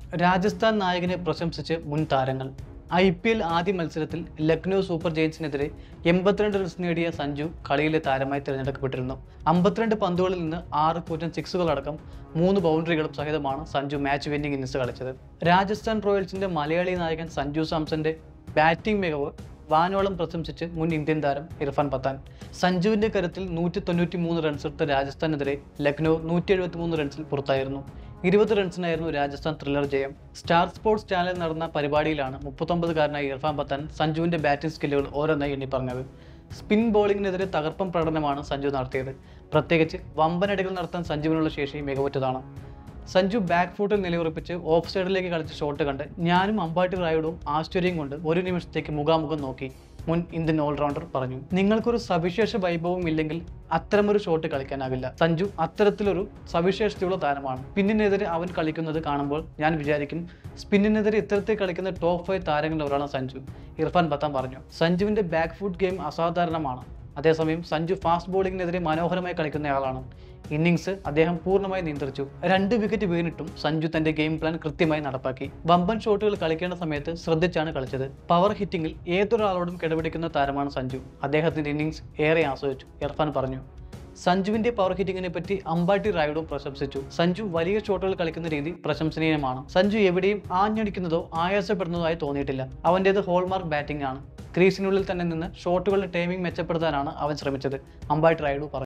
രാജസ്ഥാൻ നായകനെ പ്രശംസിച്ച് മുൻ താരങ്ങൾ ഐ പി എൽ ആദ്യ മത്സരത്തിൽ ലക്നൗ സൂപ്പർ ജയൻസിനെതിരെ എൺപത്തിരണ്ട് റൺസ് നേടിയ സഞ്ജു കളിയിലെ താരമായി തിരഞ്ഞെടുക്കപ്പെട്ടിരുന്നു അമ്പത്തിരണ്ട് പന്തുകളിൽ നിന്ന് ആറ് കൂറ്റൻ സിക്സുകളടക്കം മൂന്ന് ബൗണ്ടറികളും സഹിതമാണ് സഞ്ജു മാച്ച് വിന്നിംഗ് ഇന്നിംഗ്സ് കളിച്ചത് രാജസ്ഥാൻ റോയൽസിന്റെ മലയാളി നായകൻ സഞ്ജു സാംസന്റെ ബാറ്റിംഗ് മികവ് വാനോളം പ്രശംസിച്ച് മുൻ ഇന്ത്യൻ താരം ഇർഫാൻ പത്താൻ സഞ്ജുവിന്റെ കരുത്തിൽ നൂറ്റി തൊണ്ണൂറ്റി മൂന്ന് റൺസ് എടുത്ത രാജസ്ഥാനെതിരെ ലക്നൗ നൂറ്റി എഴുപത്തി മൂന്ന് റൺസിൽ പുറത്തായിരുന്നു ഇരുപത് റൺസിനായിരുന്നു രാജസ്ഥാൻ ത്രില്ലർ ജയം സ്റ്റാർ സ്പോർട്സ് ചാനലിൽ നടന്ന പരിപാടിയിലാണ് മുപ്പത്തൊമ്പതുകാരനായ ഇർഫാൻ പത്താൻ സഞ്ജുവിന്റെ ബാറ്റിംഗ് സ്കില്ലുകൾ ഓരോന്നായി എണ്ണി പറഞ്ഞത് സ്പിൻ ബോളിങ്ങിനെതിരെ തകർപ്പൻ പ്രകടനമാണ് സഞ്ജു നടത്തിയത് പ്രത്യേകിച്ച് വമ്പനടികൾ നടത്താൻ സഞ്ജുവിനുള്ള ശേഷി മികവുറ്റതാണ് സഞ്ജു ബാക്ക് ഫുട്ടിൽ നിലയുറപ്പിച്ച് ഓഫ് സൈഡിലേക്ക് കളിച്ച ഷോട്ട് കണ്ട് ഞാനും അമ്പാട്ടി റായുടും ആശ്ചര്യം കൊണ്ട് ഒരു നിമിഷത്തേക്ക് മുഖാമുഖം നോക്കി മുൻ ഇന്ത്യൻ ഓൾറൗണ്ടർ പറഞ്ഞു നിങ്ങൾക്കൊരു സവിശേഷ വൈഭവം ഇല്ലെങ്കിൽ അത്തരമൊരു ഷോട്ട് കളിക്കാനാവില്ല സഞ്ജു അത്തരത്തിലൊരു സവിശേഷതയുള്ള താരമാണ് സ്പിന്നിനെതിരെ അവൻ കളിക്കുന്നത് കാണുമ്പോൾ ഞാൻ വിചാരിക്കും സ്പിന്നിനെതിരെ ഇത്തരത്തിൽ കളിക്കുന്ന ടോപ്പ് ഫൈവ് താരങ്ങളിൽ ഒരാളാണ് സഞ്ജു ഇർഫാൻ പത്താൻ പറഞ്ഞു സഞ്ജുവിന്റെ ബാക്ക് ഫുട്ട് ഗെയിം അസാധാരണമാണ് അതേസമയം സഞ്ജു ഫാസ്റ്റ് ബോളിങ്ങിനെതിരെ മനോഹരമായി കളിക്കുന്നയാളാണ് ഇന്നിങ്സ് അദ്ദേഹം പൂർണ്ണമായി നിയന്ത്രിച്ചു രണ്ട് വിക്കറ്റ് വീണിട്ടും സഞ്ജു തന്റെ ഗെയിം പ്ലാൻ കൃത്യമായി നടപ്പാക്കി വമ്പൻ ഷോട്ടുകൾ കളിക്കേണ്ട സമയത്ത് ശ്രദ്ധിച്ചാണ് കളിച്ചത് പവർ ഹിറ്റിംഗിൽ ഏതൊരാളോടും കിടപിടിക്കുന്ന താരമാണ് സഞ്ജു അദ്ദേഹത്തിന്റെ ഇന്നിങ്സ് ഏറെ ആസ്വദിച്ചു ഇർഫാൻ പറഞ്ഞു സഞ്ജുവിന്റെ പവർ ഹിറ്റിങ്ങിനെ പറ്റി അമ്പാട്ടി റായുഡും പ്രശംസിച്ചു സഞ്ജു വലിയ ഷോട്ടുകൾ കളിക്കുന്ന രീതി പ്രശംസനീയമാണ് സഞ്ജു എവിടെയും ആഞ്ഞടിക്കുന്നതോ ആയാസപ്പെടുന്നതോ ആയി തോന്നിയിട്ടില്ല അവൻ്റേത് ഹോൾമാർക്ക് ബാറ്റിംഗ് ആണ് ക്രീസിനുള്ളിൽ തന്നെ നിന്ന് ഷോട്ടുകളുടെ ടൈമിംഗ് മെച്ചപ്പെടുത്താനാണ് അവൻ ശ്രമിച്ചത് അമ്പാട്ടി റായുഡു പറഞ്ഞു